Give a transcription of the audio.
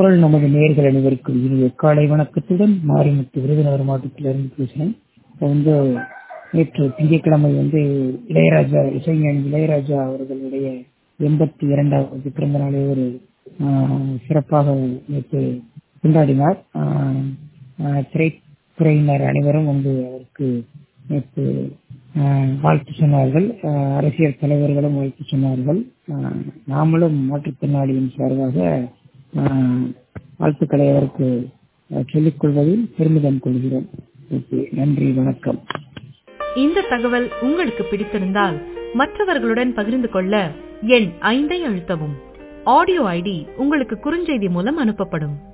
குரல் நமது நேர்கள் அனைவருக்கும் இனிய காலை வணக்கத்துடன் மாரிமுத்து விருதுநகர் மாவட்டத்திலிருந்து பேசுகிறேன் இப்போ வந்து நேற்று திங்கட்கிழமை வந்து இளையராஜா இசைஞானி இளையராஜா அவர்களுடைய எண்பத்தி இரண்டாவது பிறந்த நாளை ஒரு ஆஹ், சிறப்பாக நேற்று கொண்டாடினார் ஆஹ், ஆஹ், திரைத்துறையினர் அனைவரும் வந்து அவருக்கு நேற்று ஆஹ், வாழ்த்து சொன்னார்கள் ஆஹ், அரசியல் தலைவர்களும் வாழ்த்து சொன்னார்கள் ஆஹ், நாமளும் மாற்றுத்திறனாளியின் சார்பாக ஆஹ், வாழ்த்துக்களை அவருக்கு ஆஹ், சொல்லிக் கொள்வதில் பெருமிதம் கொள்கிறோம் ஓகே நன்றி வணக்கம் இந்த தகவல் உங்களுக்கு பிடித்திருந்தால் மற்றவர்களுடன் பகிர்ந்து கொள்ள எண் ஐந்தை அழுத்தவும் ஆடியோ ஐடி உங்களுக்கு குறுஞ்செய்தி மூலம் அனுப்பப்படும்